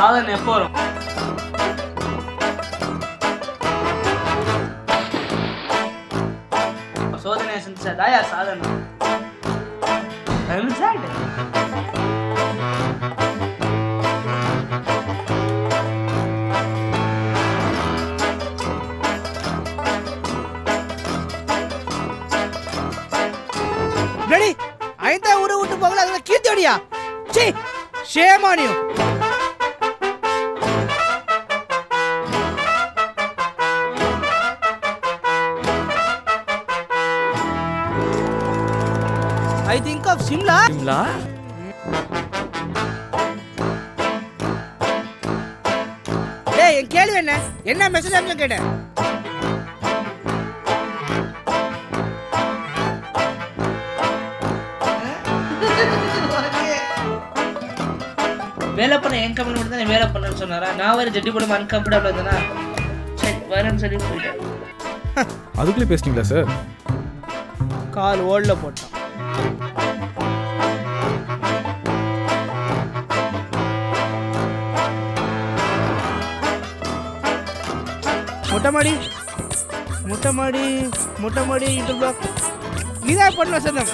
சாதனை எப்போ வரும் சோதனை செஞ்சா தாயா சாதனை Exactly. ரெடி ஐந்தா ஊரை விட்டு போகல அதுல கீர்த்தியோடியா சி ஷேமானியும் I think of Shimla Shimla டேய் என் கேள்வி என்ன என்ன மெசேஜ் அனுப்பிச்சு கேட்டேன் வேலை பண்ண என் கம்பெனி மட்டும் தான் வேலை பண்ணேன்னு சொன்னாரா நான் வேற ஜட்டி போடாம அன்கம்ஃபர்டபுள் இருந்தேனா சரி வரேன்னு சொல்லி போயிட்டேன் அதுக்குள்ளே பேசிட்டீங்களா சார் கால் ஓல்ல போட்டான் மொட்டை மாடி மொட்டை மாடி மொட்டை மாடி இது பிளாக் நீதான் பண்ண வசந்தம்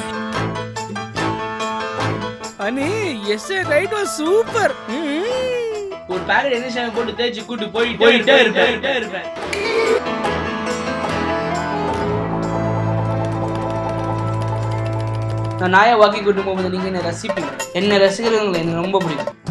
அனி எஸ் ரைட் சூப்பர் ஒரு பேக்கெட் என்ன சேவை போட்டு தேய்ச்சி கூட்டு போயிட்டு போயிட்டே இருப்பேன் இருப்பேன் நான் நாயை வாக்கி கூட்டு போகும்போது நீங்க என்ன ரசிப்பீங்க என்ன ரசிக்கிறவங்களை எனக்கு ரொம்ப பிடிக்கும்